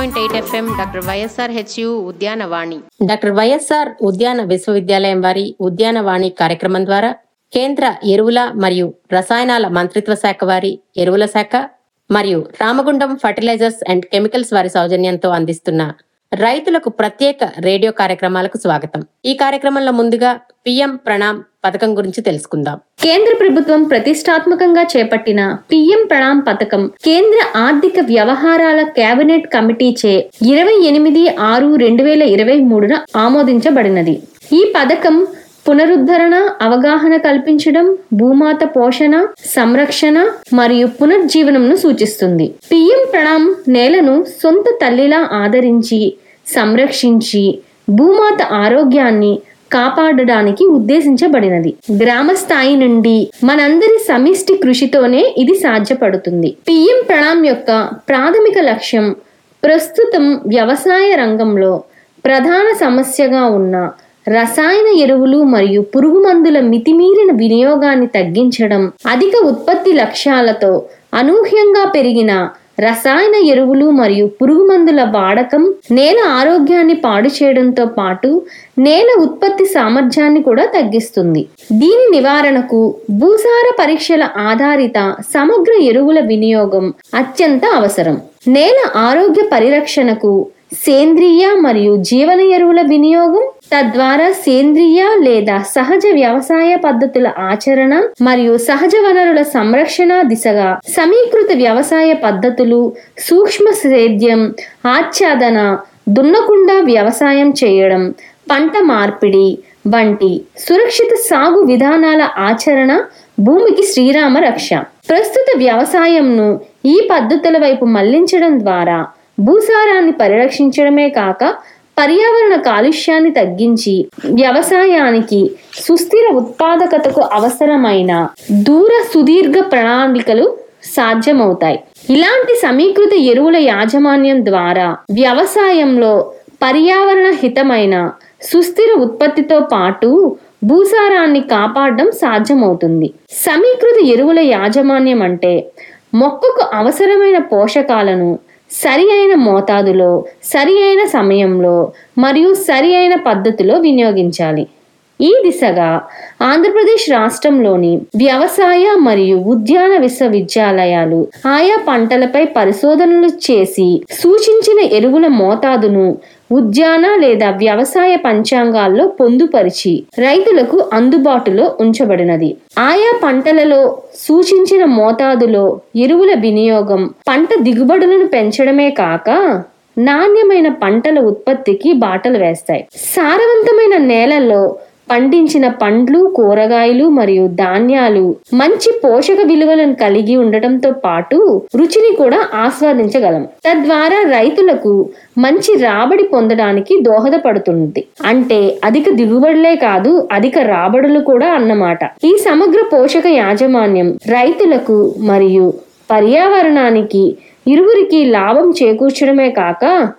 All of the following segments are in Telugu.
point eight FM doctor YSR HU Udyanavani doctor YSR ఉద్యాన విశ్వవిద్యాలయం వారి ఉద్యానవాణి కార్యక్రమం ద్వారా కేంద్ర ఎరువుల మరియు రసాయనాల మంత్రిత్వ శాఖ వారి ఎరువుల శాఖ మరియు రామగుండం ఫర్టిలైజర్స్ అండ్ కెమికల్స్ వారి సౌజన్యంతో అందిస్తున్న రైతులకు ప్రత్యేక రేడియో కార్యక్రమాలకు స్వాగతం ఈ కార్యక్రమంలో ముందుగా పిఎం ప్రణామ్ పథకం గురించి తెలుసుకుందాం కేంద్ర ప్రభుత్వం ప్రతిష్టాత్మకంగా చేపట్టిన పిఎం ప్రణామ్ పథకం కేంద్ర ఆర్థిక వ్యవహారాల కేబినెట్ కమిటీచే ఇరవై ఎనిమిది ఆరు రెండు వేల ఇరవై మూడున ఆమోదించబడినది ఈ పథకం పునరుద్ధరణ అవగాహన కల్పించడం భూమాత పోషణ సంరక్షణ మరియు పునర్జీవనంను సూచిస్తుంది పిఎం ప్రణామ్ నేలను సొంత తల్లిలా ఆదరించి సంరక్షించి భూమాత ఆరోగ్యాన్ని కాపాడడానికి ఉద్దేశించబడినది గ్రామ స్థాయి నుండి మనందరి సమిష్టి కృషితోనే ఇది సాధ్యపడుతుంది పిఎం ప్రణామ్ యొక్క ప్రాథమిక లక్ష్యం ప్రస్తుతం వ్యవసాయ రంగంలో ప్రధాన సమస్యగా ఉన్న రసాయన ఎరువులు మరియు పురుగు మందుల మితిమీరిన వినియోగాన్ని తగ్గించడం అధిక ఉత్పత్తి లక్ష్యాలతో అనూహ్యంగా పెరిగిన రసాయన ఎరువులు మరియు పురుగు మందుల వాడకం నేల ఆరోగ్యాన్ని పాడు చేయడంతో పాటు నేల ఉత్పత్తి సామర్థ్యాన్ని కూడా తగ్గిస్తుంది దీని నివారణకు భూసార పరీక్షల ఆధారిత సమగ్ర ఎరువుల వినియోగం అత్యంత అవసరం నేల ఆరోగ్య పరిరక్షణకు సేంద్రియ మరియు జీవన ఎరువుల వినియోగం తద్వారా సేంద్రియ లేదా సహజ వ్యవసాయ పద్ధతుల ఆచరణ మరియు సహజ వనరుల సంరక్షణ దిశగా సమీకృత వ్యవసాయ పద్ధతులు సూక్ష్మ సేద్యం ఆచ్ఛాదన దున్నకుండా వ్యవసాయం చేయడం పంట మార్పిడి వంటి సురక్షిత సాగు విధానాల ఆచరణ భూమికి శ్రీరామ రక్ష ప్రస్తుత వ్యవసాయంను ఈ పద్ధతుల వైపు మళ్లించడం ద్వారా భూసారాన్ని పరిరక్షించడమే కాక పర్యావరణ కాలుష్యాన్ని తగ్గించి వ్యవసాయానికి సుస్థిర ఉత్పాదకతకు అవసరమైన దూర సుదీర్ఘ ప్రణాళికలు సాధ్యమవుతాయి ఇలాంటి సమీకృత ఎరువుల యాజమాన్యం ద్వారా వ్యవసాయంలో పర్యావరణ హితమైన సుస్థిర ఉత్పత్తితో పాటు భూసారాన్ని కాపాడడం సాధ్యమవుతుంది సమీకృత ఎరువుల యాజమాన్యం అంటే మొక్కకు అవసరమైన పోషకాలను సరి అయిన మోతాదులో సరి అయిన సమయంలో మరియు సరి అయిన పద్ధతిలో వినియోగించాలి ఈ దిశగా ఆంధ్రప్రదేశ్ రాష్ట్రంలోని వ్యవసాయ మరియు ఉద్యాన విశ్వవిద్యాలయాలు ఆయా పంటలపై పరిశోధనలు చేసి సూచించిన ఎరువుల మోతాదును ఉద్యాన లేదా వ్యవసాయ పంచాంగాల్లో పొందుపరిచి రైతులకు అందుబాటులో ఉంచబడినది ఆయా పంటలలో సూచించిన మోతాదులో ఎరువుల వినియోగం పంట దిగుబడులను పెంచడమే కాక నాణ్యమైన పంటల ఉత్పత్తికి బాటలు వేస్తాయి సారవంతమైన నేలల్లో పండించిన పండ్లు కూరగాయలు మరియు ధాన్యాలు మంచి పోషక విలువలను కలిగి ఉండటంతో పాటు రుచిని కూడా ఆస్వాదించగలం తద్వారా రైతులకు మంచి రాబడి పొందడానికి దోహదపడుతుంది అంటే అధిక దిగుబడులే కాదు అధిక రాబడులు కూడా అన్నమాట ఈ సమగ్ర పోషక యాజమాన్యం రైతులకు మరియు పర్యావరణానికి ఇరువురికి లాభం చేకూర్చడమే కాక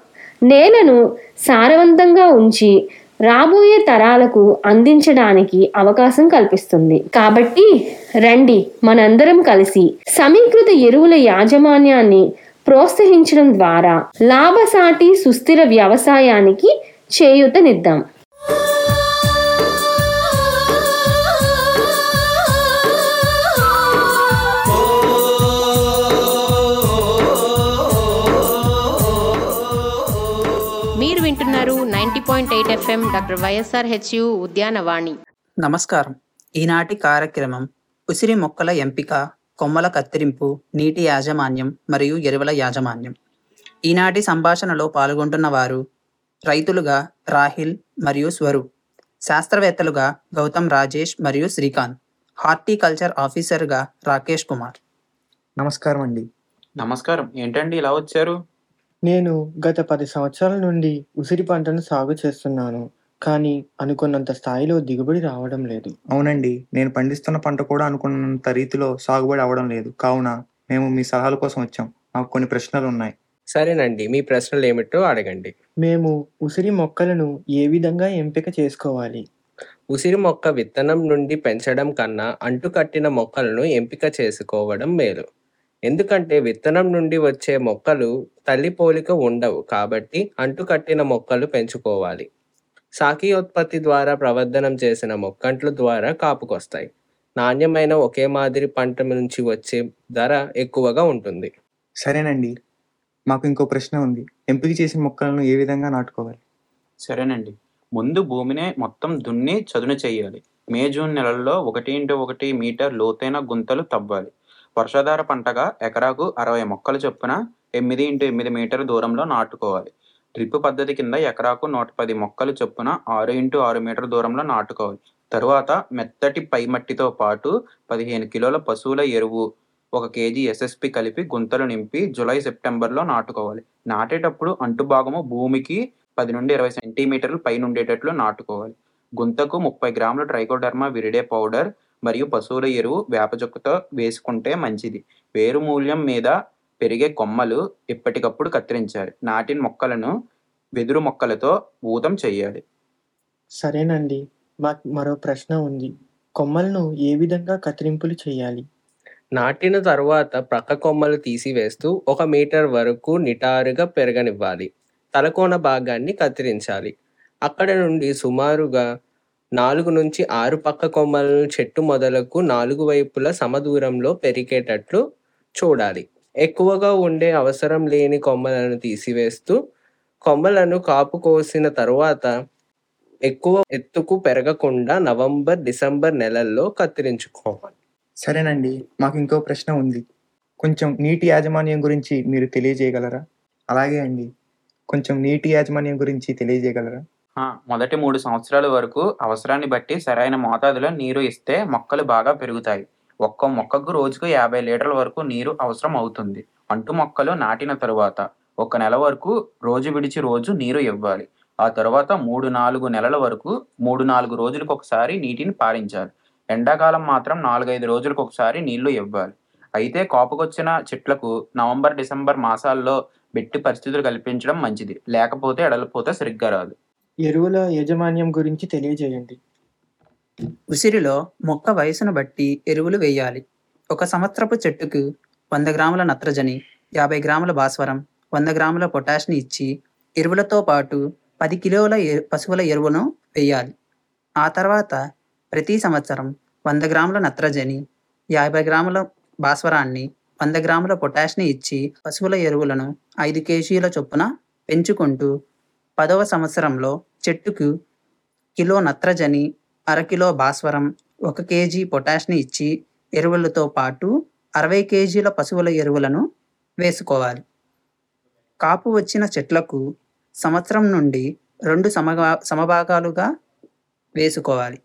నేలను సారవంతంగా ఉంచి రాబోయే తరాలకు అందించడానికి అవకాశం కల్పిస్తుంది కాబట్టి రండి మనందరం కలిసి సమీకృత ఎరువుల యాజమాన్యాన్ని ప్రోత్సహించడం ద్వారా లాభసాటి సుస్థిర వ్యవసాయానికి చేయూతనిద్దాం మీరు వింటున్నారు ninety point eight FM doctor YSR HU Udyanavani నమస్కారం ఈనాటి కార్యక్రమం ఉసిరి మొక్కల ఎంపిక కొమ్మల కత్తిరింపు నీటి యాజమాన్యం మరియు ఎరువుల యాజమాన్యం ఈనాటి సంభాషణలో పాల్గొంటున్న వారు రైతులుగా రాహిల్ మరియు స్వరూప్ శాస్త్రవేత్తలుగా గౌతమ్ రాజేష్ మరియు శ్రీకాంత్ హార్టికల్చర్ ఆఫీసర్గా రాకేష్ కుమార్ నమస్కారం అండి నమస్కారం ఏంటండి ఇలా వచ్చారు నేను గత పది సంవత్సరాల నుండి ఉసిరి పంటను సాగు చేస్తున్నాను కానీ అనుకున్నంత స్థాయిలో దిగుబడి రావడం లేదు అవునండి నేను పండిస్తున్న పంట కూడా అనుకున్నంత రీతిలో సాగుబడి అవ్వడం లేదు కావున మేము మీ సలహాల కోసం వచ్చాం మాకు కొన్ని ప్రశ్నలు ఉన్నాయి సరేనండి మీ ప్రశ్నలు ఏమిటో అడగండి మేము ఉసిరి మొక్కలను ఏ విధంగా ఎంపిక చేసుకోవాలి ఉసిరి మొక్క విత్తనం నుండి పెంచడం కన్నా అంటుకట్టిన మొక్కలను ఎంపిక చేసుకోవడం మేలు ఎందుకంటే విత్తనం నుండి వచ్చే మొక్కలు తల్లి పోలిక ఉండవు కాబట్టి అంటుకట్టిన మొక్కలు పెంచుకోవాలి శాఖీయోత్పత్తి ద్వారా ప్రవర్ధనం చేసిన మొక్కంట్ల ద్వారా కాపుకొస్తాయి నాణ్యమైన ఒకే మాదిరి పంట నుంచి వచ్చే ధర ఎక్కువగా ఉంటుంది సరేనండి మాకు ఇంకో ప్రశ్న ఉంది ఎంపిక చేసిన మొక్కలను ఏ విధంగా నాటుకోవాలి సరేనండి ముందు భూమిని మొత్తం దున్ని చదును చేయాలి మే జూన్ నెలల్లో ఒకటి ఇంటూ ఒకటి మీటర్ లోతైన గుంతలు తవ్వాలి వర్షాధార పంటగా ఎకరాకు అరవై మొక్కలు చొప్పున ఎనిమిది ఇంటూ ఎనిమిది మీటర్ దూరంలో నాటుకోవాలి డ్రిప్ పద్ధతి కింద ఎకరాకు నూట పది మొక్కలు చొప్పున ఆరు ఇంటూ ఆరు మీటర్ దూరంలో నాటుకోవాలి తరువాత మెత్తటి పై మట్టితో పాటు పదిహేను కిలోల పశువుల ఎరువు ఒక కేజీ ఎస్ఎస్పి కలిపి గుంతలు నింపి జూలై సెప్టెంబర్లో నాటుకోవాలి నాటేటప్పుడు అంటుభాగము భూమికి పది నుండి ఇరవై సెంటీమీటర్లు పైన ఉండేటట్లు నాటుకోవాలి గుంతకు ముప్పై గ్రాముల ట్రైకోడర్మా విరిడే పౌడర్ మరియు పశువుల ఎరువు వేప చుక్కతో వేసుకుంటే మంచిది వేరు మూల్యం మీద పెరిగే కొమ్మలు ఎప్పటికప్పుడు కత్తిరించాలి నాటిన మొక్కలను వెదురు మొక్కలతో ఊతం చేయాలి సరేనండి మాకు మరో ప్రశ్న ఉంది కొమ్మలను ఏ విధంగా కత్తిరింపులు చేయాలి నాటిన తరువాత ప్రక్క కొమ్మలు తీసివేస్తూ ఒక మీటర్ వరకు నిటారుగా పెరగనివ్వాలి తలకోన భాగాన్ని కత్తిరించాలి అక్కడ నుండి సుమారుగా నాలుగు నుంచి ఆరు పక్క కొమ్మలను చెట్టు మొదలకు నాలుగు వైపులా సమదూరంలో పెరిగేటట్లు చూడాలి ఎక్కువగా ఉండే అవసరం లేని కొమ్మలను తీసివేస్తూ కొమ్మలను కాపు కోసిన తరువాత ఎక్కువ ఎత్తుకు పెరగకుండా నవంబర్ డిసెంబర్ నెలల్లో కత్తిరించుకోవాలి సరేనండి మాకు ఇంకో ప్రశ్న ఉంది కొంచెం నీటి యాజమాన్యం గురించి మీరు తెలియజేయగలరా అలాగే అండి కొంచెం నీటి యాజమాన్యం గురించి తెలియజేయగలరా ఆ, మొదటి మూడు సంవత్సరాల వరకు అవసరాన్ని బట్టి సరైన మోతాదులో నీరు ఇస్తే మొక్కలు బాగా పెరుగుతాయి ఒక్కో మొక్కకు రోజుకు యాభై లీటర్ల వరకు నీరు అవసరం అవుతుంది అంటు మొక్కలు నాటిన తరువాత ఒక నెల వరకు రోజు విడిచి రోజు నీరు ఇవ్వాలి ఆ తర్వాత మూడు నాలుగు నెలల వరకు మూడు నాలుగు రోజులకు ఒకసారి నీటిని పారించాలి ఎండాకాలం మాత్రం నాలుగైదు రోజులకు ఒకసారి నీళ్లు ఇవ్వాలి అయితే కాపుకొచ్చిన చెట్లకు నవంబర్ డిసెంబర్ మాసాల్లో బెట్టి పరిస్థితులు కల్పించడం మంచిది లేకపోతే ఎడలిపోతే సరిగ్గా రాదు ఎరువుల యాజమాన్యం గురించి తెలియజేయండి ఉసిరిలో మొక్క వయసును బట్టి ఎరువులు వేయాలి ఒక సంవత్సరపు చెట్టుకు వంద గ్రాముల నత్రజని యాభై గ్రాముల భాస్వరం వంద గ్రాముల పొటాష్ని ఇచ్చి ఎరువులతో పాటు పది కిలోల ఎ- పశువుల ఎరువును వేయాలి ఆ తర్వాత ప్రతి సంవత్సరం వంద గ్రాముల నత్రజని యాభై గ్రాముల భాస్వరాన్ని వంద గ్రాముల పొటాష్ని ఇచ్చి పశువుల ఎరువులను ఐదు కేజీల చొప్పున పెంచుకుంటూ పదవ సంవత్సరంలో చెట్టుకు కిలో నత్రజని అరకిలో భాస్వరం ఒక కేజీ పొటాష్ని ఇచ్చి ఎరువులతో పాటు అరవై కేజీల పశువుల ఎరువులను వేసుకోవాలి కాపు వచ్చిన చెట్లకు సంవత్సరం నుండి రెండు సమగా సమభాగాలుగా వేసుకోవాలి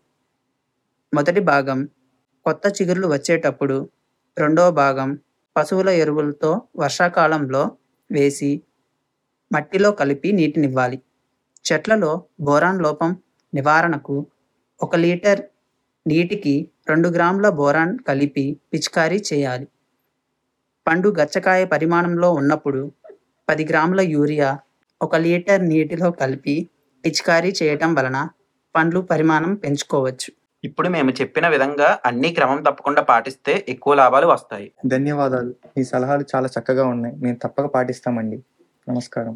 మొదటి భాగం కొత్త చిగుర్లు వచ్చేటప్పుడు రెండవ భాగం పశువుల ఎరువులతో వర్షాకాలంలో వేసి మట్టిలో కలిపి నీటినివ్వాలి చెట్లలో బోరాన్ లోపం నివారణకు ఒక లీటర్ నీటికి రెండు గ్రాముల బోరాన్ కలిపి పిచికారీ చేయాలి పండు గచ్చకాయ పరిమాణంలో ఉన్నప్పుడు పది గ్రాముల యూరియా ఒక లీటర్ నీటిలో కలిపి పిచికారీ చేయటం వలన పండ్లు పరిమాణం పెంచుకోవచ్చు ఇప్పుడు మేము చెప్పిన విధంగా అన్ని క్రమం తప్పకుండా పాటిస్తే ఎక్కువ లాభాలు వస్తాయి ధన్యవాదాలు మీ సలహాలు చాలా చక్కగా ఉన్నాయి మేము తప్పక పాటిస్తామండి నమస్కారం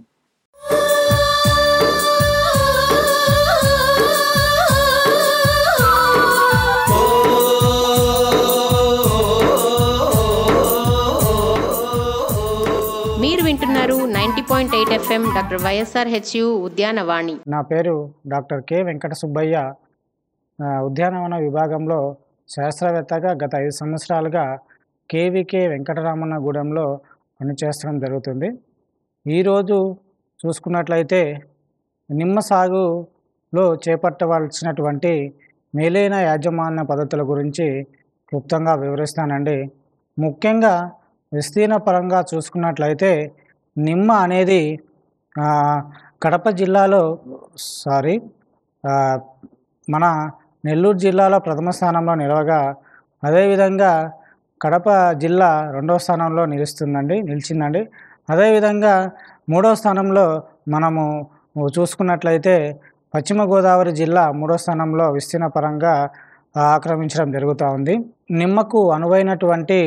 మీరు వింటున్నారు ninety point eight FM doctor YSR HU Udyanavani నా పేరు డాక్టర్ కె వెంకట సుబ్బయ్య ఆ, ఉద్యానవన విభాగంలో శాస్త్రవేత్తగా గత ఐదు సంవత్సరాలుగా కేవీకే వెంకటరామన్నగూడెంలో పనిచేస్తడం జరుగుతుంది ఈరోజు చూసుకున్నట్లయితే నిమ్మ సాగులో చేపట్టవలసినటువంటి మేలైన యాజమాన్య పద్ధతుల గురించి క్లుప్తంగా వివరిస్తానండి ముఖ్యంగా విస్తీర్ణ పరంగా చూసుకున్నట్లయితే నిమ్మ అనేది ఆ, కడప జిల్లాలో సారీ ఆ, మన నెల్లూరు జిల్లాలో ప్రథమ స్థానంలో నిలవగా అదేవిధంగా కడప జిల్లా రెండవ స్థానంలో నిలుస్తుందండి నిలిచిందండి అదేవిధంగా మూడవ స్థానంలో మనము చూసుకున్నట్లయితే పశ్చిమ గోదావరి జిల్లా మూడో స్థానంలో విస్తీర్ణ పరంగా ఆక్రమించడం జరుగుతూ ఉంది నిమ్మకు అనువైనటువంటి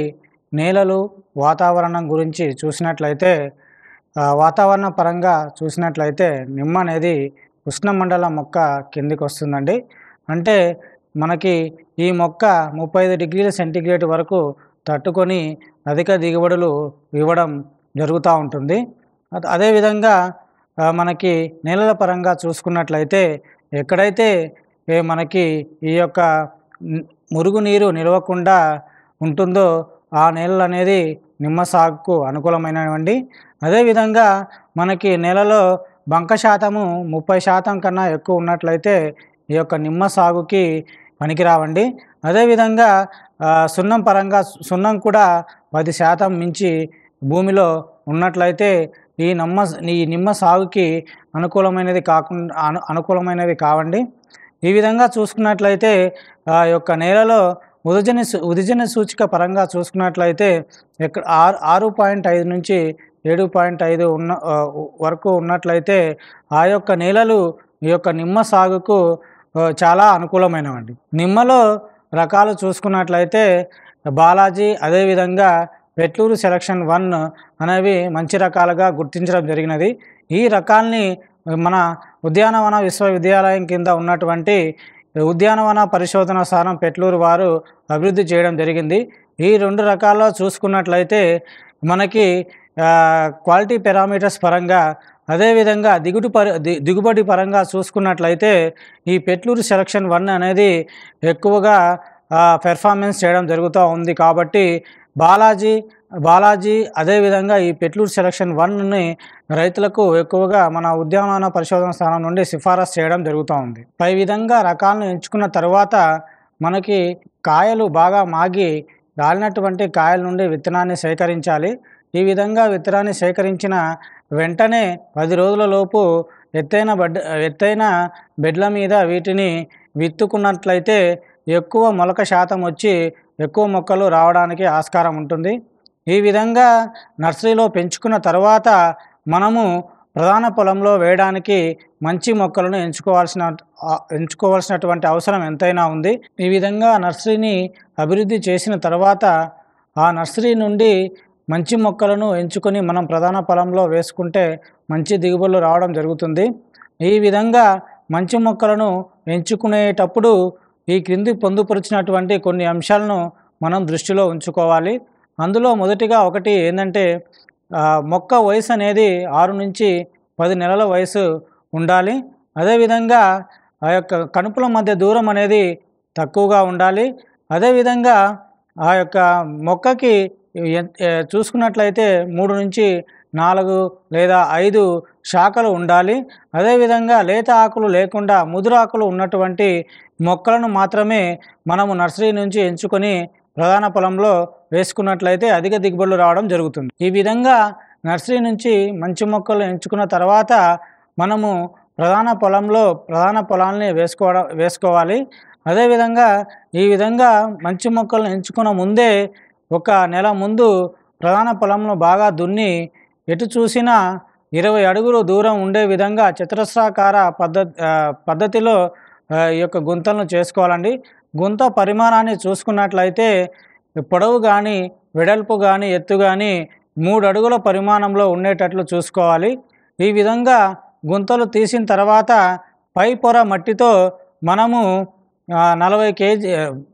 నేలలు వాతావరణం గురించి చూసినట్లయితే ఆ, వాతావరణ పరంగా చూసినట్లయితే నిమ్మ అనేది ఉష్ణమండల మొక్క కిందికి వస్తుందండి అంటే మనకి ఈ మొక్క ముప్పై ఐదు డిగ్రీల సెంటీగ్రేడ్ వరకు తట్టుకొని అధిక దిగుబడులు ఇవ్వడం జరుగుతూ ఉంటుంది అద- అదేవిధంగా ఆ, మనకి నేలల పరంగా చూసుకున్నట్లయితే ఎక్కడైతే ఏ మనకి ఈ యొక్క న్- మురుగునీరు నిలవకుండా ఉంటుందో ఆ నేలలు అనేది నిమ్మ సాగుకు అనుకూలమైనవండి అదేవిధంగా మనకి నేలలో బంక శాతము ముప్పై శాతం కన్నా ఎక్కువ ఉన్నట్లయితే ఈ యొక్క నిమ్మ సాగుకి పనికిరావండి అదేవిధంగా ఆ, సున్నం పరంగా సున్నం కూడా పది శాతం మించి భూమిలో ఉన్నట్లయితే ఈ నమ్మ ఈ నిమ్మ సాగుకి అనుకూలమైనది కాకుండా అను అనుకూలమైనవి కావండి ఈ విధంగా చూసుకున్నట్లయితే ఆ యొక్క నేలలో ఉదజన సు- ఉదజన సూచిక పరంగా చూసుకున్నట్లయితే ఎక్కడ ఆరు ఆరు పాయింట్ ఐదు నుంచి ఏడు పాయింట్ ఐదు ఉన్న ఆ, వరకు ఉన్నట్లయితే ఆ యొక్క నేలలు ఈ యొక్క నిమ్మ సాగుకు ఆ, చాలా అనుకూలమైనవండి నిమ్మలో రకాలు చూసుకున్నట్లయితే బాలాజీ అదేవిధంగా వెట్లూరు సెలక్షన్ వన్ అనేవి మంచి రకాలుగా గుర్తించడం జరిగినది ఈ రకాల్ని మన ఉద్యానవన విశ్వవిద్యాలయం కింద ఉన్నటువంటి ఉద్యానవన పరిశోధన స్థానం పెట్లూరు వారు అభివృద్ధి చేయడం జరిగింది ఈ రెండు రకాల్లో చూసుకున్నట్లయితే మనకి ఆ, క్వాలిటీ పారామీటర్స్ పరంగా అదేవిధంగా దిగుడు పర ది- దిగుబడి పరంగా చూసుకున్నట్లయితే ఈ పెట్లూరు సెలక్షన్ వన్ అనేది ఎక్కువగా పెర్ఫార్మెన్స్ చేయడం జరుగుతూ ఉంది కాబట్టి బాలాజీ బాలాజీ అదేవిధంగా ఈ పెట్లూరు సెలక్షన్ వన్ని రైతులకు ఎక్కువగా మన ఉద్యానవన పరిశోధన స్థానం నుండి సిఫారసు చేయడం జరుగుతూ ఉంది పై విధంగా రకాలను ఎంచుకున్న తర్వాత మనకి కాయలు బాగా మాగి రాలినటువంటి కాయల నుండి విత్తనాన్ని సేకరించాలి ఈ విధంగా విత్తనాన్ని సేకరించిన వెంటనే పది రోజుల లోపు ఎత్తైన బెడ్ ఎత్తైన బెడ్ల మీద వీటిని విత్తుకున్నట్లయితే ఎక్కువ మొలక శాతం వచ్చి ఎక్కువ మొక్కలు రావడానికి ఆస్కారం ఉంటుంది ఈ విధంగా నర్సరీలో పెంచుకున్న తర్వాత మనము ప్రధాన పొలంలో వేయడానికి మంచి మొక్కలను ఎంచుకోవాల్సిన ఆ, ఎంచుకోవాల్సినటువంటి అవసరం ఎంతైనా ఉంది ఈ విధంగా నర్సరీని అభివృద్ధి చేసిన తర్వాత ఆ నర్సరీ నుండి మంచి మొక్కలను ఎంచుకొని మనం ప్రధాన పొలంలో వేసుకుంటే మంచి దిగుబడులు రావడం జరుగుతుంది ఈ విధంగా మంచి మొక్కలను ఎంచుకునేటప్పుడు ఈ క్రింది పొందుపరిచినటువంటి కొన్ని అంశాలను మనం దృష్టిలో ఉంచుకోవాలి అందులో మొదటిగా ఒకటి ఏంటంటే ఆ, మొక్క వయసు అనేది ఆరు నుంచి పది నెలల వయసు ఉండాలి అదేవిధంగా ఆ యొక్క కణుపుల మధ్య దూరం అనేది తక్కువగా ఉండాలి అదేవిధంగా ఆ యొక్క మొక్కకి ఎన్- ఏ, చూసుకున్నట్లయితే మూడు నుంచి నాలుగు లేదా ఐదు శాఖలు ఉండాలి అదేవిధంగా లేత ఆకులు లేకుండా ముదురు ఆకులు ఉన్నటువంటి మొక్కలను మాత్రమే మనము నర్సరీ నుంచి ఎంచుకొని ప్రధాన పొలంలో వేసుకున్నట్లయితే అధిక దిగుబడులు రావడం జరుగుతుంది ఈ విధంగా నర్సరీ నుంచి మంచి మొక్కలు ఎంచుకున్న తర్వాత మనము ప్రధాన పొలంలో ప్రధాన పొలాల్ని వేసుకోవడం వేసుకోవాలి అదేవిధంగా ఈ విధంగా మంచి మొక్కలను ఎంచుకున్న ముందే ఒక నెల ముందు ప్రధాన పొలంలో బాగా దున్ని ఎటు చూసినా ఇరవై అడుగులు దూరం ఉండే విధంగా చతురస్రాకార పద్ధతి పద్ధతిలో ఆ, ఈ యొక్క గుంతలను చేసుకోవాలండి గుంత పరిమాణాన్ని చూసుకున్నట్లయితే పొడవు కానీ వెడల్పు కానీ ఎత్తు కానీ మూడు అడుగుల పరిమాణంలో ఉండేటట్లు చూసుకోవాలి ఈ విధంగా గుంతలు తీసిన తర్వాత పై పొర మట్టితో మనము ఆ, నలభై కేజీ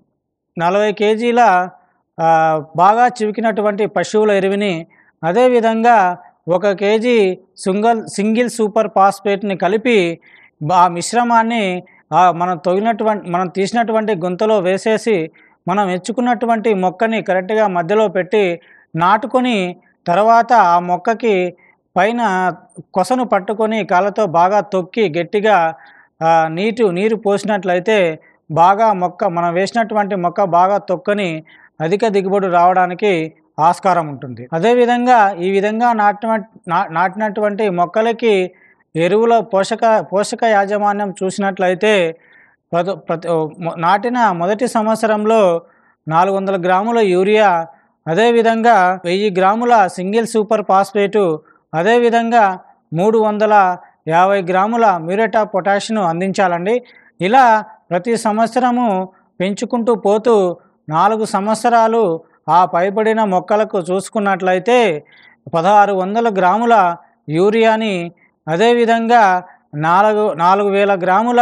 నలభై కేజీల ఆ, బాగా చివికినటువంటి పశువుల ఎరువుని అదేవిధంగా ఒక కేజీ సింగల్ సింగిల్ సూపర్ ఫాస్ఫేట్ని కలిపి ఆ మిశ్రమాన్ని ఆ మనం తొగినటువంటి మనం తీసినటువంటి గుంతలో వేసేసి మనం ఎంచుకున్నటువంటి మొక్కని కరెక్ట్గా మధ్యలో పెట్టి నాటుకొని తర్వాత ఆ మొక్కకి పైన కొసను పట్టుకొని కాళ్ళతో బాగా తొక్కి గట్టిగా ఆ, నీటు నీరు పోసినట్లయితే బాగా మొక్క మనం వేసినటువంటి మొక్క బాగా తొక్కని అధిక దిగుబడి రావడానికి ఆస్కారం ఉంటుంది అదేవిధంగా ఈ విధంగా నాటిన నా- నాటినటువంటి మొక్కలకి ఎరువుల పోషక పోషక యాజమాన్యం చూసినట్లయితే ప్రతి ప్రతి మొ- నాటిన మొదటి సంవత్సరంలో నాలుగు వందల గ్రాముల యూరియా అదేవిధంగా వెయ్యి గ్రాముల సింగిల్ సూపర్ ఫాస్ఫేటు అదేవిధంగా మూడు వందల యాభై గ్రాముల మ్యూరేటా పొటాషియం అందించాలండి ఇలా ప్రతి సంవత్సరము పెంచుకుంటూ పోతూ నాలుగు సంవత్సరాలు ఆ పైబడిన మొక్కలకు చూసుకున్నట్లయితే పదహారు వందల గ్రాముల యూరియాని అదేవిధంగా నాలుగు నాలుగు వేల గ్రాముల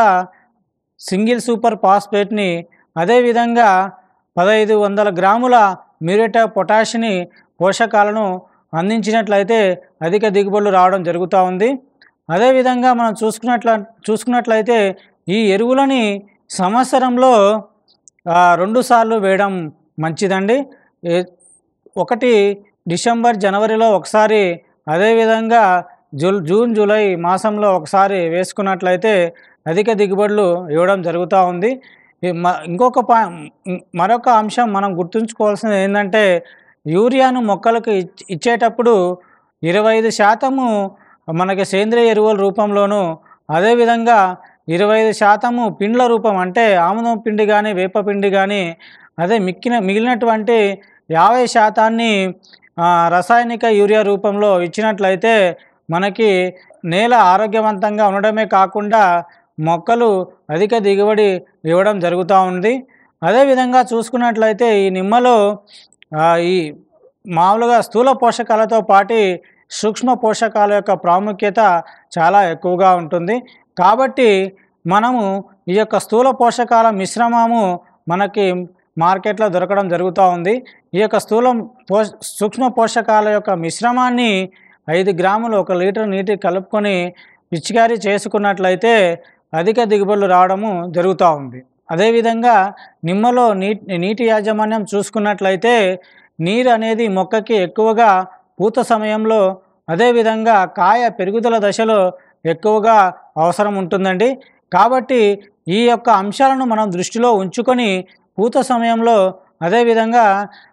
సింగిల్ సూపర్ ఫాస్ఫేట్ని అదేవిధంగా పదహైదు వందల గ్రాముల మ్యూరేట్ ఆఫ్ పొటాషిని పోషకాలను అందించినట్లయితే అధిక దిగుబడులు రావడం జరుగుతూ ఉంది అదేవిధంగా మనం చూసుకున్నట్ల చూసుకున్నట్లయితే ఈ ఎరువులని సంవత్సరంలో ఆ, రెండు సార్లు వేయడం మంచిదండి ఏ- ఒకటి డిసెంబర్ జనవరిలో ఒకసారి అదేవిధంగా జూ జూన్ జూలై మాసంలో ఒకసారి వేసుకున్నట్లయితే అధిక దిగుబడులు ఇవ్వడం జరుగుతూ ఉంది ఈ మ- ఇంకొక పా మరొక అంశం మనం గుర్తుంచుకోవాల్సింది ఏంటంటే యూరియాను మొక్కలకు ఇచ్- ఇచ్చేటప్పుడు ఇరవై ఐదు శాతము మనకి సేంద్రియ ఎరువుల రూపంలోను అదేవిధంగా ఇరవై ఐదు శాతము పిండ్ల రూపం అంటే ఆముదం పిండి కానీ వేపపిండి కానీ అదే మిక్కిన మిగిలినటువంటి యాభై శాతాన్ని ఆ, రసాయనిక యూరియా రూపంలో ఇచ్చినట్లయితే మనకి నేల ఆరోగ్యవంతంగా ఉండడమే కాకుండా మొక్కలు అధిక దిగుబడి ఇవ్వడం జరుగుతూ ఉంది అదేవిధంగా చూసుకున్నట్లయితే ఈ నిమ్మలో ఆ, ఈ మామూలుగా స్థూల పోషకాలతో పాటి సూక్ష్మ పోషకాల యొక్క ప్రాముఖ్యత చాలా ఎక్కువగా ఉంటుంది కాబట్టి మనము ఈ యొక్క స్థూల పోషకాల మిశ్రమము మనకి మార్కెట్లో దొరకడం జరుగుతూ ఉంది ఈ యొక్క స్థూల పో సూక్ష్మ పోషకాల యొక్క మిశ్రమాన్ని ఐదు గ్రాములు ఒక లీటర్ నీటి కలుపుకొని పిచికారీ చేసుకున్నట్లయితే అధిక దిగుబడులు రావడము జరుగుతూ ఉంది అదేవిధంగా నిమ్మలో నీటి నీటి యాజమాన్యం చూసుకున్నట్లయితే నీరు అనేది మొక్కకి ఎక్కువగా పూత సమయంలో అదేవిధంగా కాయ పెరుగుదల దశలో ఎక్కువగా అవసరం ఉంటుందండి కాబట్టి ఈ యొక్క అంశాలను మనం దృష్టిలో ఉంచుకొని పూత సమయంలో అదేవిధంగా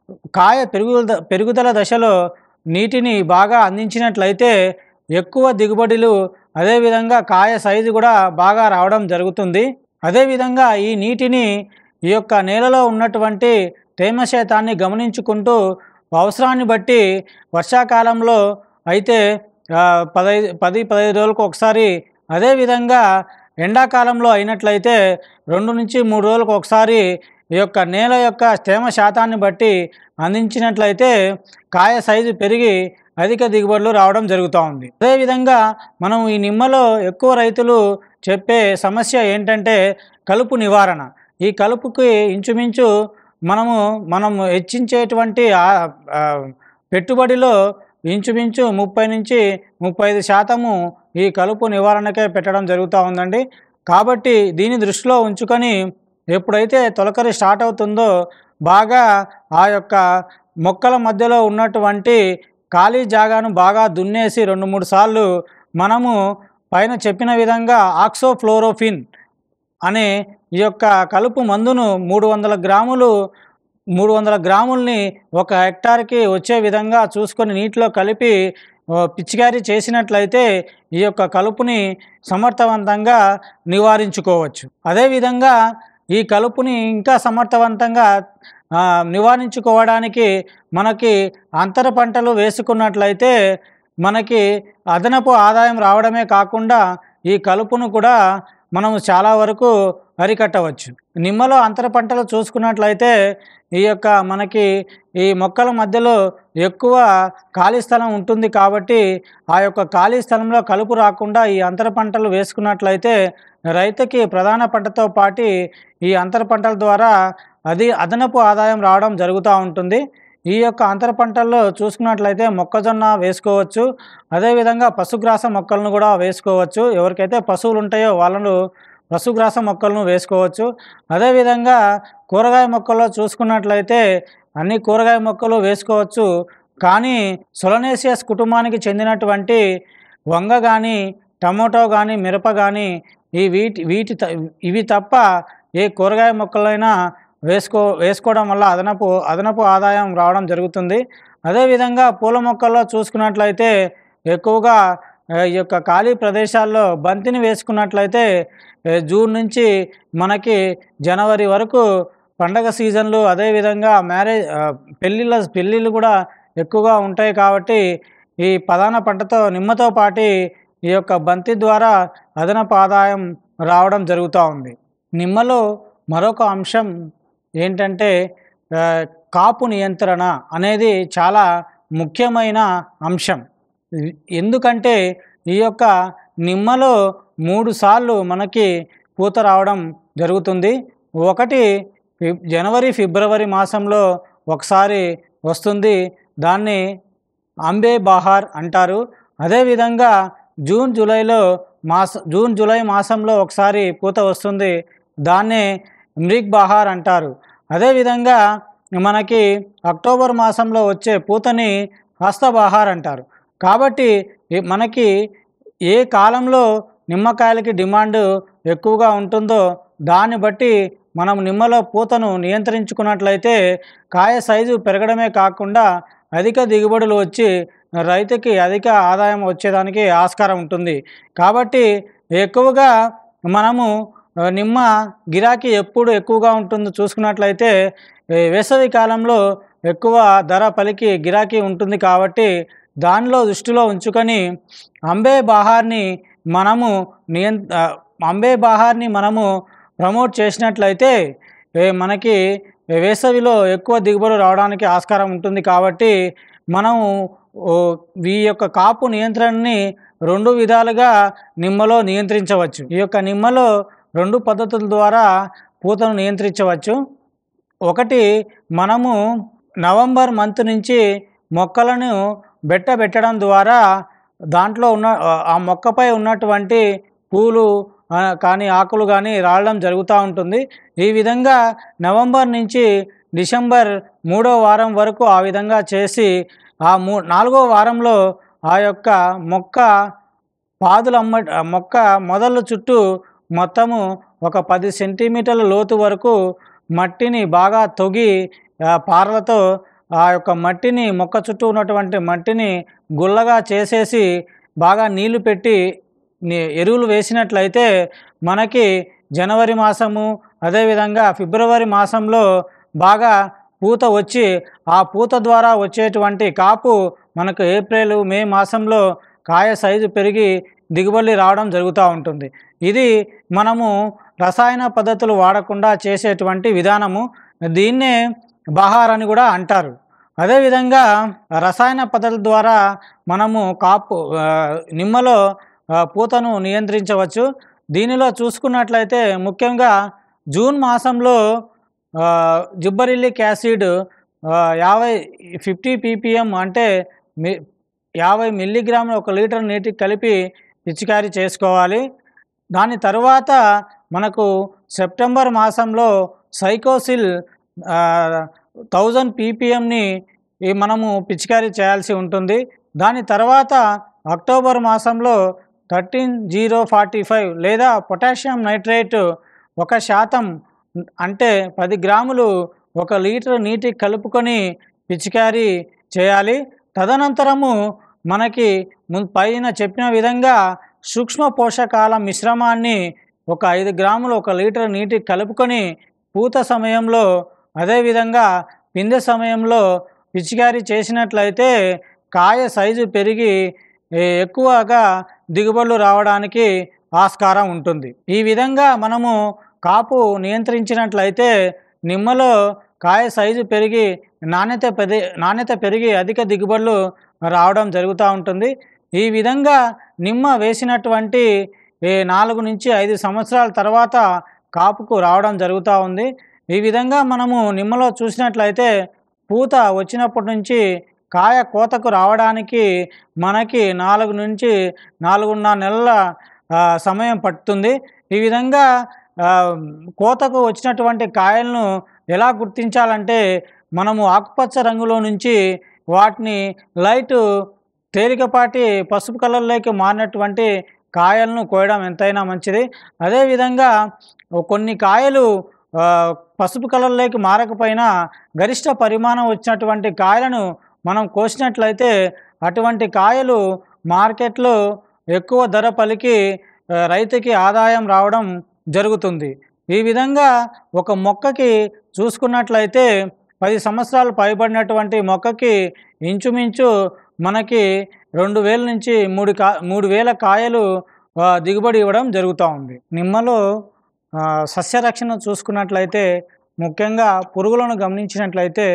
కాయ పెరుగుదల పెరుగుదల దశలో నీటిని బాగా అందించినట్లయితే ఎక్కువ దిగుబడులు అదేవిధంగా కాయ సైజు కూడా బాగా రావడం జరుగుతుంది అదేవిధంగా ఈ నీటిని ఈ యొక్క నేలలో ఉన్నటువంటి తేమ శాతాన్ని గమనించుకుంటూ అవసరాన్ని బట్టి వర్షాకాలంలో అయితే ఆ, పదహైదు పది పదహైదు రోజులకు ఒకసారి అదేవిధంగా ఎండాకాలంలో అయినట్లయితే రెండు నుంచి మూడు రోజులకు ఒకసారి ఈ యొక్క నేల యొక్క తేమ శాతాన్ని బట్టి అందించినట్లయితే కాయ సైజు పెరిగి అధిక దిగుబడులు రావడం జరుగుతూ ఉంది అదేవిధంగా మనం ఈ నిమ్మలో ఎక్కువ రైతులు చెప్పే సమస్య ఏంటంటే కలుపు నివారణ ఈ కలుపుకి ఇంచుమించు మనము మనం హెచ్చించేటువంటి ఆ- ఆ పెట్టుబడిలో ఇంచుమించు ముప్పై నుంచి ముప్పై ఐదు శాతము ఈ కలుపు నివారణకే పెట్టడం జరుగుతూ ఉందండి కాబట్టి దీన్ని దృష్టిలో ఉంచుకొని ఎప్పుడైతే తొలకరి స్టార్ట్ అవుతుందో బాగా ఆ యొక్క మొక్కల మధ్యలో ఉన్నటువంటి ఖాళీ జాగాను బాగా దున్నేసి రెండు మూడు సార్లు మనము పైన చెప్పిన విధంగా ఆక్సోఫ్లోరోఫిన్ అనే ఈ యొక్క కలుపు మందును మూడు వందల గ్రాములు మూడు వందల గ్రాముల్ని ఒక హెక్టార్కి వచ్చే విధంగా చూసుకొని నీటిలో కలిపి ఓ, పిచికారీ చేసినట్లయితే ఈ యొక్క కలుపుని సమర్థవంతంగా నివారించుకోవచ్చు అదేవిధంగా ఈ కలుపుని ఇంకా సమర్థవంతంగా ఆ, నివారించుకోవడానికి మనకి అంతర పంటలు వేసుకున్నట్లయితే మనకి అదనపు ఆదాయం రావడమే కాకుండా ఈ కలుపును కూడా మనము చాలా వరకు అరికట్టవచ్చు నిమ్మలో అంతర పంటలు చూసుకున్నట్లయితే ఈ యొక్క మనకి ఈ మొక్కల మధ్యలో ఎక్కువ ఖాళీ స్థలం ఉంటుంది కాబట్టి ఆ యొక్క ఖాళీ స్థలంలో కలుపు రాకుండా ఈ అంతర పంటలు వేసుకున్నట్లయితే రైతుకి ప్రధాన పంటతో పాటు ఈ అంతర పంటల ద్వారా అది అదనపు ఆదాయం రావడం జరుగుతూ ఉంటుంది ఈ యొక్క అంతర పంటల్లో చూసుకున్నట్లయితే మొక్కజొన్న వేసుకోవచ్చు అదేవిధంగా పశుగ్రాస మొక్కలను కూడా వేసుకోవచ్చు ఎవరికైతే పశువులు ఉంటాయో వాళ్ళను పశుగ్రాస మొక్కలను వేసుకోవచ్చు అదేవిధంగా కూరగాయ మొక్కల్లో చూసుకున్నట్లయితే అన్ని కూరగాయ మొక్కలు వేసుకోవచ్చు కానీ సొలనేసియస్ కుటుంబానికి చెందినటువంటి వంగ కానీ టమోటో కానీ మిరప కానీ ఈ వీటి వీటి త- ఇవి తప్ప ఏ కూరగాయ మొక్కలైనా వేసుకో వేసుకోవడం వల్ల అదనపు అదనపు ఆదాయం రావడం జరుగుతుంది అదేవిధంగా పూల మొక్కల్లో చూసుకున్నట్లయితే ఎక్కువగా ఆ, ఈ యొక్క ఖాళీ ప్రదేశాల్లో బంతిని వేసుకున్నట్లయితే ఏ, జూన్ నుంచి మనకి జనవరి వరకు పండగ సీజన్లు అదేవిధంగా మ్యారేజ్ ఆ, పెళ్ళిళ్ళ పెళ్ళిళ్ళు కూడా ఎక్కువగా ఉంటాయి కాబట్టి ఈ ప్రధాన పంటతో నిమ్మతో పాటు ఈ యొక్క బంతి ద్వారా అదనపు ఆదాయం రావడం జరుగుతూ ఉంది నిమ్మలో మరొక అంశం ఏంటంటే ఆ, కాపు నియంత్రణ అనేది చాలా ముఖ్యమైన అంశం ఎ- ఎందుకంటే ఈ యొక్క నిమ్మలో మూడు సార్లు మనకి పూత రావడం జరుగుతుంది ఒకటి ఫిబ్ జనవరి ఫిబ్రవరి మాసంలో ఒకసారి వస్తుంది దాన్ని అంబే బహార్ అంటారు అదేవిధంగా జూన్ జూలైలో మాస జూన్ జూలై మాసంలో ఒకసారి పూత వస్తుంది దాన్నే మృగ్ బహార్ అంటారు అదేవిధంగా మనకి అక్టోబర్ మాసంలో వచ్చే పూతని హస్తబహార్ అంటారు కాబట్టి ఈ- మనకి ఏ కాలంలో నిమ్మకాయలకి డిమాండ్ ఎక్కువగా ఉంటుందో దాన్ని బట్టి మనం నిమ్మలో పూతను నియంత్రించుకున్నట్లయితే కాయ సైజు పెరగడమే కాకుండా అధిక దిగుబడులు వచ్చి రైతుకి అధిక ఆదాయం వచ్చేదానికి ఆస్కారం ఉంటుంది కాబట్టి ఎక్కువగా మనము ఆ, నిమ్మ గిరాకీ ఎప్పుడు ఎక్కువగా ఉంటుందో చూసుకున్నట్లయితే ఈ వేసవి కాలంలో ఎక్కువ ధర పలికి గిరాకీ ఉంటుంది కాబట్టి దానిలో దృష్టిలో ఉంచుకొని అంబే బహార్ని మనము నియం ఆ, అంబే బహార్ని మనము ప్రమోట్ చేసినట్లయితే ఏ, మనకి వేసవిలో ఎక్కువ దిగుబడి రావడానికి ఆస్కారం ఉంటుంది కాబట్టి మనము ఓ, ఈ యొక్క కాపు నియంత్రణని రెండు విధాలుగా నిమ్మలో నియంత్రించవచ్చు ఈ యొక్క నిమ్మలో రెండు పద్ధతుల ద్వారా పూతను నియంత్రించవచ్చు ఒకటి మనము నవంబర్ మంత్ నుంచి మొక్కలను బెట్టబెట్టడం ద్వారా దాంట్లో ఉన్న ఆ మొక్కపై ఉన్నటువంటి పూలు ఆ, కానీ ఆకులు కానీ రావడం జరుగుతూ ఉంటుంది ఈ విధంగా నవంబర్ నుంచి డిసెంబర్ మూడో వారం వరకు ఆ విధంగా చేసి ఆ మూ నాలుగో వారంలో ఆ యొక్క మొక్క పాదులమ్మ ఆ మొక్క మొదళ్ళ చుట్టూ మొత్తము ఒక పది సెంటీమీటర్ల లోతు వరకు మట్టిని బాగా తొగి ఆ పారలతో ఆ యొక్క మట్టిని మొక్క చుట్టూ ఉన్నటువంటి మట్టిని గుల్లగా చేసేసి బాగా నీళ్లు పెట్టి ని- ఎరువులు వేసినట్లయితే మనకి జనవరి మాసము అదేవిధంగా ఫిబ్రవరి మాసంలో బాగా పూత వచ్చి ఆ పూత ద్వారా వచ్చేటువంటి కాపు మనకు ఏప్రిల్ మే మాసంలో కాయ సైజు పెరిగి దిగుబడి రావడం జరుగుతూ ఉంటుంది ఇది మనము రసాయన పద్ధతులు వాడకుండా చేసేటువంటి విధానము దీన్నే బహార్ అని కూడా అంటారు అదేవిధంగా రసాయన పద్ధతుల ద్వారా మనము కాపు ఆ, నిమ్మలో ఆ, పూతను నియంత్రించవచ్చు దీనిలో చూసుకున్నట్లయితే ముఖ్యంగా జూన్ మాసంలో ఆ, జిబ్బరిల్లిక్ యాసిడ్ ఆ, యాభై ఫిఫ్టీ పీపీఎం అంటే మి యాభై మిల్లీగ్రాములు ఒక లీటర్ నీటికి కలిపి పిచికారీ చేసుకోవాలి దాని తర్వాత మనకు సెప్టెంబర్ మాసంలో సైకోసిల్ థౌజండ్ పీపీఎంని ఈ మనము పిచికారీ చేయాల్సి ఉంటుంది దాని తర్వాత అక్టోబర్ మాసంలో థర్టీన్ జీరో ఫార్టీ ఫైవ్ లేదా పొటాషియం నైట్రేట్ ఒక శాతం అంటే పది గ్రాములు ఒక లీటర్ నీటికి కలుపుకొని పిచికారీ చేయాలి తదనంతరము మనకి ము- పైన చెప్పిన విధంగా సూక్ష్మ పోషకాల మిశ్రమాన్ని ఒక ఐదు గ్రాములు ఒక లీటర్ నీటికి కలుపుకొని పూత సమయంలో అదేవిధంగా పిందె సమయంలో పిచికారీ చేసినట్లయితే కాయ సైజు పెరిగి ఏ, ఎక్కువగా దిగుబడులు రావడానికి ఆస్కారం ఉంటుంది ఈ విధంగా మనము కాపు నియంత్రించినట్లయితే నిమ్మలో కాయ సైజు పెరిగి నాణ్యత పెరి నాణ్యత పెరిగి అధిక దిగుబడులు రావడం జరుగుతూ ఉంటుంది ఈ విధంగా నిమ్మ వేసినటువంటి ఏ నాలుగు నుంచి ఐదు సంవత్సరాల తర్వాత కాపుకు రావడం జరుగుతూ ఉంది ఈ విధంగా మనము నిమ్మలో చూసినట్లయితే పూత వచ్చినప్పటి నుంచి కాయ కోతకు రావడానికి మనకి నాలుగు నుంచి నాలుగున్నర నెలల ఆ, సమయం పడుతుంది ఈ విధంగా ఆ, కోతకు వచ్చినటువంటి కాయలను ఎలా గుర్తించాలంటే మనము ఆకుపచ్చ రంగులో నుంచి వాటిని లైట్ తేలికపాటి పసుపు కలర్లోకి మారినటువంటి కాయలను కోయడం ఎంతైనా మంచిది అదేవిధంగా కొన్ని కాయలు ఆ, పసుపు కలర్లోకి మారకపోయినా గరిష్ట పరిమాణం వచ్చినటువంటి కాయలను మనం కోసినట్లయితే అటువంటి కాయలు మార్కెట్లో ఎక్కువ ధర పలికి ఆ, రైతుకి ఆదాయం రావడం జరుగుతుంది ఈ విధంగా ఒక మొక్కకి చూసుకున్నట్లయితే పది సంవత్సరాలు పైబడినటువంటి మొక్కకి ఇంచుమించు మనకి రెండు వేల నుంచి మూడు కా మూడు వేల కాయలు ఆ, దిగుబడి ఇవ్వడం జరుగుతూ ఉంది నిమ్మలో ఆ, సస్యరక్షణ చూసుకున్నట్లయితే ముఖ్యంగా పురుగులను గమనించినట్లయితే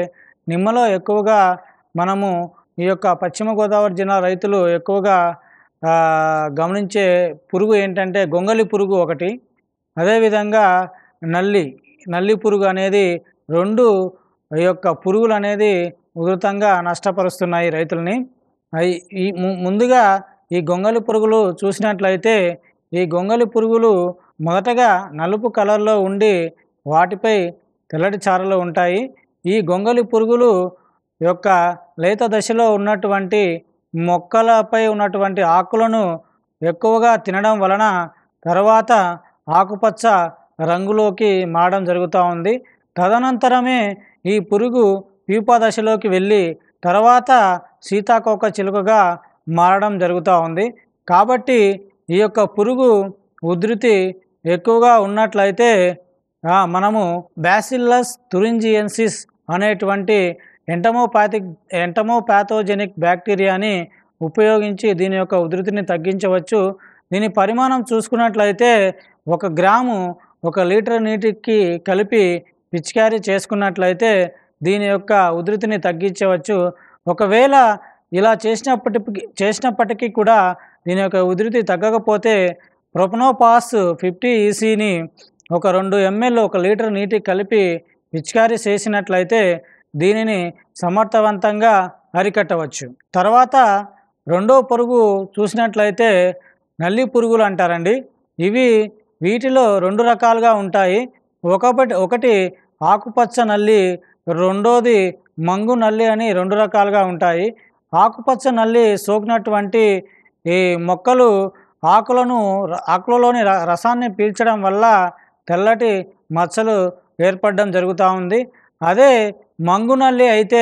నిమ్మలో ఎక్కువగా మనము ఈ యొక్క పశ్చిమ గోదావరి జిల్లా రైతులు ఎక్కువగా ఆ, గమనించే పురుగు ఏంటంటే గొంగలి పురుగు ఒకటి అదేవిధంగా నల్లి నల్లి పురుగు అనేది రెండు ఈ యొక్క పురుగులు అనేది ఉధృతంగా నష్టపరుస్తున్నాయి రైతుల్ని అయి ఈ ము- ముందుగా ఈ గొంగలి పురుగులు చూసినట్లయితే ఈ గొంగలి పురుగులు మొదటగా నలుపు కలర్లో ఉండి వాటిపై తెల్లటి చారలు ఉంటాయి ఈ గొంగలి పురుగులు యొక్క లేత దశలో ఉన్నటువంటి మొక్కలపై ఉన్నటువంటి ఆకులను ఎక్కువగా తినడం వలన తర్వాత ఆకుపచ్చ రంగులోకి మారడం జరుగుతూ ఉంది తదనంతరమే ఈ పురుగు ప్యూపా దశలోకి వెళ్ళి తర్వాత సీతాకోక చిలుకగా మారడం జరుగుతూ ఉంది కాబట్టి ఈ యొక్క పురుగు ఉధృతి ఎక్కువగా ఉన్నట్లయితే ఆ, మనము బ్యాసిల్లస్ తురింజియన్సిస్ అనేటువంటి ఎంటమోపాథిక్ ఎంటమోపాథోజెనిక్ బ్యాక్టీరియాని ఉపయోగించి దీని యొక్క ఉధృతిని తగ్గించవచ్చు దీని పరిమాణం చూసుకున్నట్లయితే ఒక గ్రాము ఒక లీటర్ నీటికి కలిపి పిచికారీ చేసుకున్నట్లయితే దీని యొక్క ఉధృతిని తగ్గించవచ్చు ఒకవేళ ఇలా చేసినప్పటికీ చేసినప్పటికీ కూడా దీని యొక్క ఉధృతి తగ్గకపోతే ప్రొపనోపాస్ ఫిఫ్టీ ఈసీని ఒక రెండు ఎంఎల్ ఒక లీటర్ నీటికి కలిపి పిచికారీ చేసినట్లయితే దీనిని సమర్థవంతంగా అరికట్టవచ్చు తర్వాత రెండో పురుగు చూసినట్లయితే నల్లి పురుగులు అంటారండి ఇవి వీటిలో రెండు రకాలుగా ఉంటాయి ఒకటి ఒకటి ఆకుపచ్చ నల్లి రెండోది మంగు నల్లి అని రెండు రకాలుగా ఉంటాయి ఆకుపచ్చ నల్లి సోకినటువంటి ఈ మొక్కలు ఆకులను ర- ఆకులలోని ర- రసాన్ని పీల్చడం వల్ల తెల్లటి మచ్చలు ఏర్పడడం జరుగుతూ ఉంది అదే మంగు నల్లి అయితే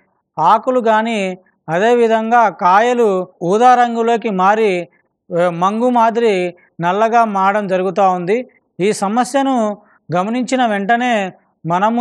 ఆకులు కానీ అదేవిధంగా కాయలు ఊదా రంగులోకి మారి ఆ, మంగు మాదిరి నల్లగా మారడం జరుగుతూ ఉంది ఈ సమస్యను గమనించిన వెంటనే మనము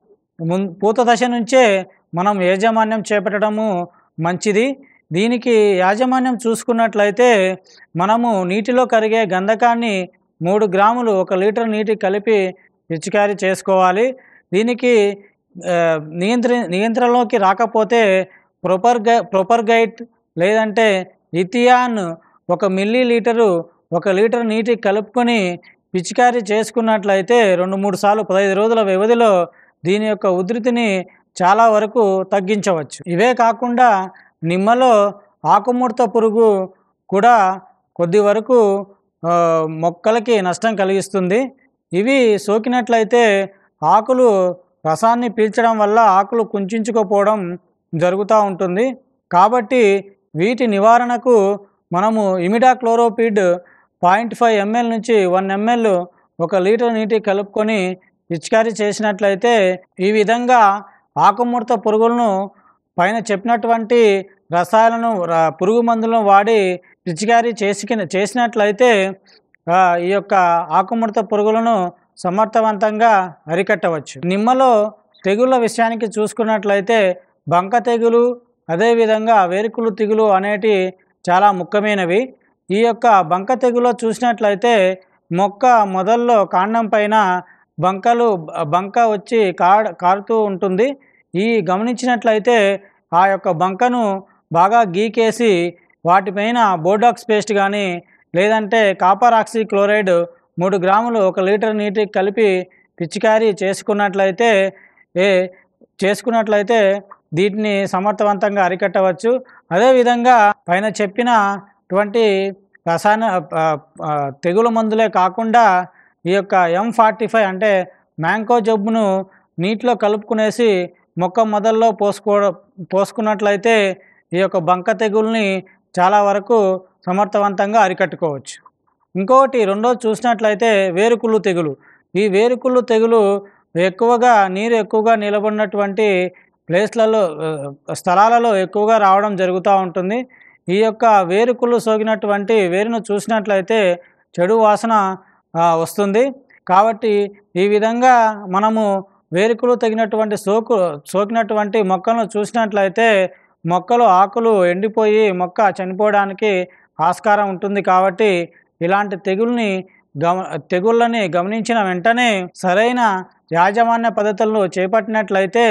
ముం పూత దశ నుంచే మనం యాజమాన్యం చేపట్టడము మంచిది దీనికి యాజమాన్యం చూసుకున్నట్లయితే మనము నీటిలో కరిగే గంధకాన్ని మూడు గ్రాములు ఒక లీటర్ నీటి కలిపి పిచికారీ చేసుకోవాలి దీనికి ఆ, నియంత్ర నియంత్రణలోకి రాకపోతే ప్రొపర్ గై ప్రొపర్ గైట్ లేదంటే ఇథియాన్ ఒక మిల్లీ లీటరు ఒక లీటర్ నీటికి కలుపుకొని పిచికారీ చేసుకున్నట్లయితే రెండు మూడు సార్లు పదహైదు రోజుల వ్యవధిలో దీని యొక్క ఉధృతిని చాలా వరకు తగ్గించవచ్చు ఇవే కాకుండా నిమ్మలో ఆకుముడత పురుగు కూడా కొద్ది వరకు ఆ, మొక్కలకి నష్టం కలిగిస్తుంది ఇవి సోకినట్లయితే ఆకులు రసాన్ని పీల్చడం వల్ల ఆకులు కుంచుకుపోవడం జరుగుతూ ఉంటుంది కాబట్టి వీటి నివారణకు మనము ఇమిడాక్లోరోపిడ్ పాయింట్ ఫైవ్ ఎంఎల్ నుంచి వన్ ఎంఎల్ ఒక లీటర్ నీటి కలుపుకొని పిచికారీ చేసినట్లయితే ఈ విధంగా ఆకుముడత పురుగులను పైన చెప్పినటువంటి రసాయలను ర- పురుగు మందులను వాడి పిచికారీ చేసి చేసినట్లయితే ఆ, ఈ యొక్క ఆకుముడత పురుగులను సమర్థవంతంగా అరికట్టవచ్చు నిమ్మలో తెగుళ్ళ విషయానికి చూసుకున్నట్లయితే బంక తెగులు అదేవిధంగా వేరుకులు తెగులు అనేటి చాలా ముఖ్యమైనవి ఈ యొక్క బంక తెగులో చూసినట్లయితే మొక్క మొదల్లో కాండం పైన బంకలు బంక వచ్చి కాడ్ కారుతూ ఉంటుంది ఈ గమనించినట్లయితే ఆ యొక్క బంకను బాగా గీకేసి వాటిపైన బోర్డాక్స్ పేస్ట్ కానీ లేదంటే కాపర్ ఆక్సీ క్లోరైడ్ మూడు గ్రాములు ఒక లీటర్ నీటికి కలిపి పిచికారీ చేసుకున్నట్లయితే ఏ చేసుకున్నట్లయితే వీటిని సమర్థవంతంగా అరికట్టవచ్చు అదేవిధంగా పైన చెప్పినటువంటి రసాయన ఆ, ఆ, తెగులు మందులే కాకుండా ఈ యొక్క ఎం ఫార్టీ ఫైవ్ అంటే మ్యాంకో జబ్బును నీటిలో కలుపుకునేసి మొక్క మొదల్లో పోసుకో పోసుకున్నట్లయితే ఈ యొక్క బంక తెగుల్ని చాలా వరకు సమర్థవంతంగా అరికట్టుకోవచ్చు ఇంకొకటి రెండోది చూసినట్లయితే వేరుకుళ్ళు తెగులు ఈ వేరుకుళ్ళు తెగులు ఎక్కువగా నీరు ఎక్కువగా నిలబడినటువంటి ప్లేస్లలో ఆ, స్థలాలలో ఎక్కువగా రావడం జరుగుతూ ఉంటుంది ఈ యొక్క వేరుకుళ్ళు సోకినటువంటి వేరును చూసినట్లయితే చెడు వాసన ఆ, వస్తుంది కాబట్టి ఈ విధంగా మనము వేరుకులు తగినటువంటి సోకు సోకినటువంటి మొక్కలను చూసినట్లయితే మొక్కలు ఆకులు ఎండిపోయి మొక్క చనిపోవడానికి ఆస్కారం ఉంటుంది కాబట్టి ఇలాంటి తెగుల్ని గమ తెగుళ్ళని గమనించిన వెంటనే సరైన యాజమాన్య పద్ధతులను చేపట్టినట్లయితే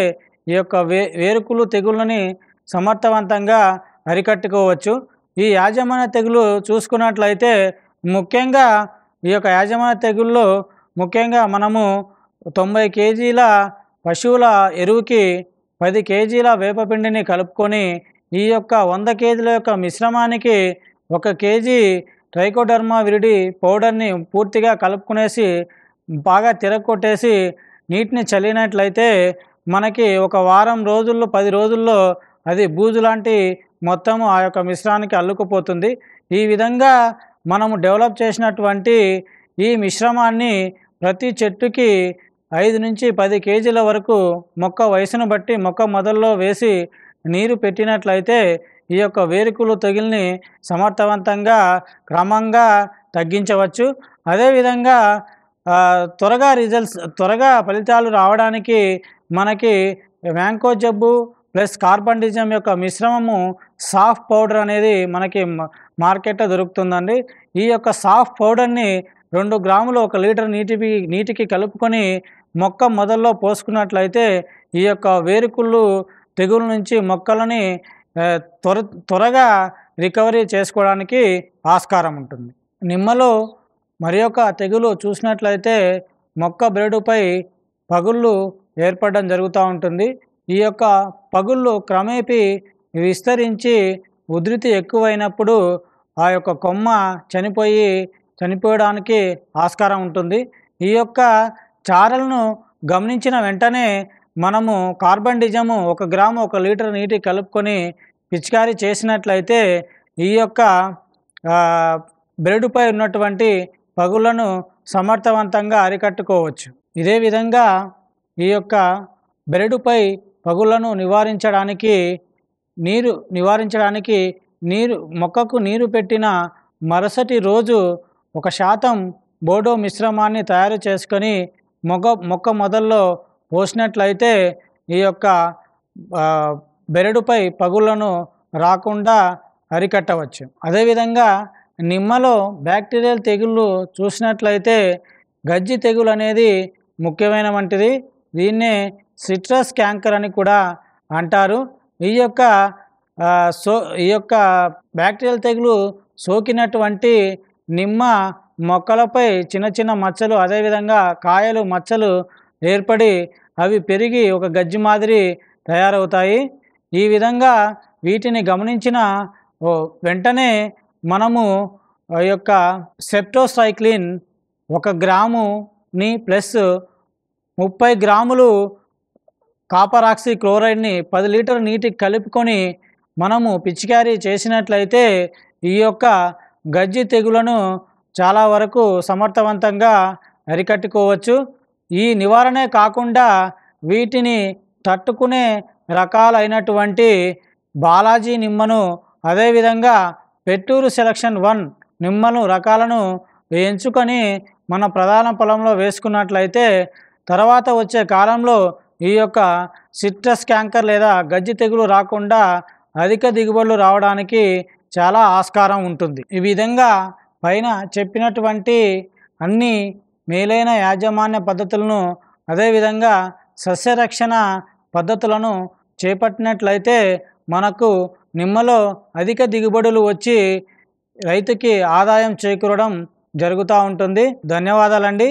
ఈ యొక్క వే వేరుకులు తెగుళ్ళని సమర్థవంతంగా అరికట్టుకోవచ్చు ఈ యాజమాన్య తెగులు చూసుకున్నట్లయితే ముఖ్యంగా ఈ యొక్క యాజమాన్య తెగుల్లో ముఖ్యంగా మనము తొంభై కేజీల పశువుల ఎరువుకి పది కేజీల వేపపిండిని కలుపుకొని ఈ యొక్క వంద కేజీల యొక్క మిశ్రమానికి ఒక కేజీ ట్రైకోడర్మా విరిడి పౌడర్ని పూర్తిగా కలుపుకునేసి బాగా తిరగొట్టేసి నీటిని చల్లినట్లయితే మనకి ఒక వారం రోజుల్లో పది రోజుల్లో అది బూజు లాంటి మొత్తము ఆ యొక్క మిశ్రానికి అల్లుకుపోతుంది ఈ విధంగా మనము డెవలప్ చేసినటువంటి ఈ మిశ్రమాన్ని ప్రతి చెట్టుకి ఐదు నుంచి పది కేజీల వరకు మొక్క వయసును బట్టి మొక్క మొదల్లో వేసి నీరు పెట్టినట్లయితే ఈ యొక్క వేరుకులు తెగుల్ని సమర్థవంతంగా క్రమంగా తగ్గించవచ్చు అదేవిధంగా ఆ, త్వరగా రిజల్ట్స్ త్వరగా ఫలితాలు రావడానికి మనకి మ్యాంకో జబ్బు ప్లస్ కార్బండిజం యొక్క మిశ్రమము సాఫ్ట్ పౌడర్ అనేది మనకి మ- మార్కెట్లో దొరుకుతుందండి ఈ యొక్క సాఫ్ట్ పౌడర్ని రెండు గ్రాములు ఒక లీటర్ నీటికి నీటికి కలుపుకొని మొక్క మొదల్లో పోసుకున్నట్లయితే ఈ యొక్క వేరుకుళ్ళు తెగుల నుంచి మొక్కలని ఆ, త్వర త్వరగా రికవరీ చేసుకోవడానికి ఆస్కారం ఉంటుంది నిమ్మలో మరి యొక్క తెగులు చూసినట్లయితే మొక్క బెరడుపై పగుళ్ళు ఏర్పడడం జరుగుతూ ఉంటుంది ఈ యొక్క పగుళ్ళు క్రమేపీ విస్తరించి ఉధృతి ఎక్కువైనప్పుడు ఆ యొక్క కొమ్మ చనిపోయి చనిపోవడానికి ఆస్కారం ఉంటుంది ఈ యొక్క చారలను గమనించిన వెంటనే మనము కార్బన్ డిజము ఒక గ్రాము ఒక లీటర్ నీటి కలుపుకొని పిచికారీ చేసినట్లయితే ఈ యొక్క ఆ, బెరడుపై ఉన్నటువంటి పగులను సమర్థవంతంగా అరికట్టుకోవచ్చు ఇదే విధంగా ఈ యొక్క బెరడుపై పగులను నివారించడానికి నీరు నివారించడానికి నీరు మొక్కకు నీరు పెట్టిన మరుసటి రోజు ఒక శాతం బోడో మిశ్రమాన్ని తయారు చేసుకొని మొగ్గ మొక్క మొదల్లో పోసినట్లయితే ఈ యొక్క ఆ, బెరడుపై పగులను రాకుండా అరికట్టవచ్చు అదేవిధంగా నిమ్మలో బ్యాక్టీరియల్ తెగుళ్ళు చూసినట్లయితే గజ్జి తెగులు అనేది ముఖ్యమైన వంటిది దీన్నే సిట్రస్ క్యాంకర్ అని కూడా అంటారు ఈ యొక్క ఆ, సో ఈ యొక్క బ్యాక్టీరియల్ తెగులు సోకినటువంటి నిమ్మ మొక్కలపై చిన్న చిన్న మచ్చలు అదేవిధంగా కాయలు మచ్చలు ఏర్పడి అవి పెరిగి ఒక గజ్జి మాదిరి తయారవుతాయి ఈ విధంగా వీటిని గమనించిన ఓ వెంటనే మనము ఆ యొక్క సెప్టోసైక్లిన్ ఒక గ్రాముని ప్లస్ ముప్పై గ్రాములు కాపర్ ఆక్సీ క్లోరైడ్ని పది లీటర్ నీటికి కలుపుకొని మనము పిచికారీ చేసినట్లయితే ఈ యొక్క గజ్జి తెగులను చాలా వరకు సమర్థవంతంగా అరికట్టుకోవచ్చు ఈ నివారణే కాకుండా వీటిని తట్టుకునే రకాలైనటువంటి బాలాజీ నిమ్మను అదేవిధంగా పెట్టూరు సెలక్షన్ వన్ నిమ్మను రకాలను ఎంచుకొని మన ప్రధాన పొలంలో వేసుకున్నట్లయితే తర్వాత వచ్చే కాలంలో ఈ యొక్క సిట్రస్ క్యాంకర్ లేదా గజ్జి తెగులు రాకుండా అధిక దిగుబడులు రావడానికి చాలా ఆస్కారం ఉంటుంది ఈ విధంగా పైన చెప్పినటువంటి అన్ని మేలైన యాజమాన్య పద్ధతులను అదేవిధంగా సస్యరక్షణ పద్ధతులను చేపట్టినట్లయితే మనకు నిమ్మలో అధిక దిగుబడులు వచ్చి రైతుకి ఆదాయం చేకూరడం జరుగుతూ ఉంటుంది ధన్యవాదాలండి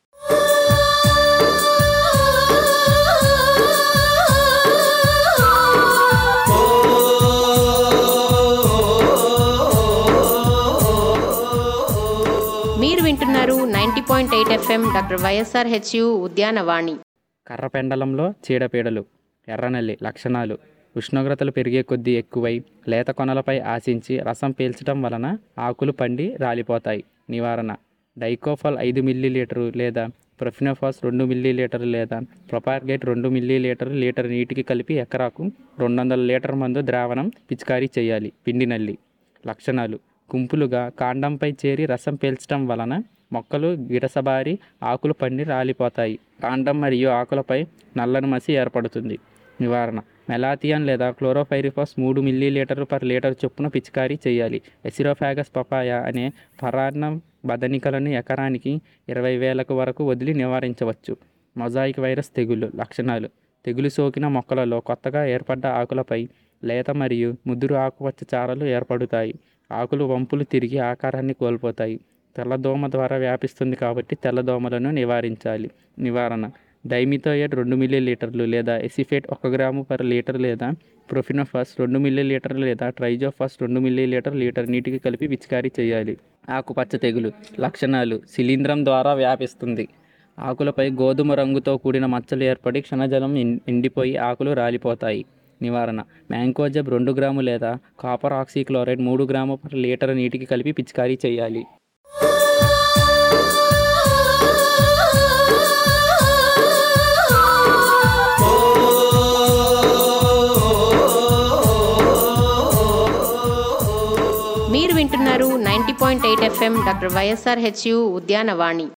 మీరు వింటున్నారు ninety point eight FM doctor YSR HU Udyanavani కర్రపెండలంలో చీడపీడలు ఎర్రనల్లి లక్షణాలు ఉష్ణోగ్రతలు పెరిగే కొద్దీ ఎక్కువై లేత కొనలపై ఆశించి రసం పీల్చడం వలన ఆకులు పండి రాలిపోతాయి నివారణ డైకోఫాల్ ఐదు మిల్లీ లీటరు లేదా ప్రొఫినోఫాస్ రెండు మిల్లీ లీటరు లేదా ప్రొపార్గేట్ రెండు మిల్లీ లీటరు లీటర్ నీటికి కలిపి ఎకరాకు రెండు వందల లీటర్ మందు ద్రావణం పిచికారీ చేయాలి పిండి నల్లి లక్షణాలు గుంపులుగా కాండంపై చేరి రసం పీల్చడం వలన మొక్కలు గిడసబారి ఆకులు పండి రాలిపోతాయి కాండం మరియు ఆకులపై నల్లని మసి ఏర్పడుతుంది నివారణ మెలాథియన్ లేదా క్లోరోఫైరిఫాస్ మూడు మిల్లీ లీటర్లు పర్ లీటర్ చొప్పున పిచికారీ చేయాలి ఎసిరోఫాగస్ పపాయ అనే పరాన్న బదనికలను ఎకరానికి ఇరవై వేలకు వరకు వదిలి నివారించవచ్చు మొజాయిక్ వైరస్ తెగులు లక్షణాలు తెగులు సోకిన మొక్కలలో కొత్తగా ఏర్పడ్డ ఆకులపై లేత మరియు ముదురు ఆకుపచ్చ చారలు ఏర్పడుతాయి ఆకులు వంపులు తిరిగి ఆకారాన్ని కోల్పోతాయి తెల్లదోమ ద్వారా వ్యాపిస్తుంది కాబట్టి తెల్లదోమలను నివారించాలి నివారణ డైమిథోయేట్ రెండు మిల్లీ లీటర్లు లేదా ఎసిఫేట్ ఒక గ్రాము పర్ లీటర్ లేదా ప్రొఫినోఫాస్ రెండు మిల్లీ లీటర్లు లేదా ట్రైజోఫాస్ రెండు మిల్లీ లీటర్ లీటర్ నీటికి కలిపి పిచికారీ చేయాలి ఆకుపచ్చ తెగులు లక్షణాలు శిలీంధ్రం ద్వారా వ్యాపిస్తుంది ఆకులపై గోధుమ రంగుతో కూడిన మచ్చలు ఏర్పడి క్షణజలం ఎం- ఎండిపోయి ఆకులు రాలిపోతాయి నివారణ మ్యాంకోజెబ్ రెండు గ్రాము లేదా కాపర్ ఆక్సీక్లోరైడ్ మూడు గ్రాము పర్ లీటర్ నీటికి కలిపి పిచికారీ చేయాలి మీరు వింటున్నారు ninety point eight FM doctor YSR HU Udyanavani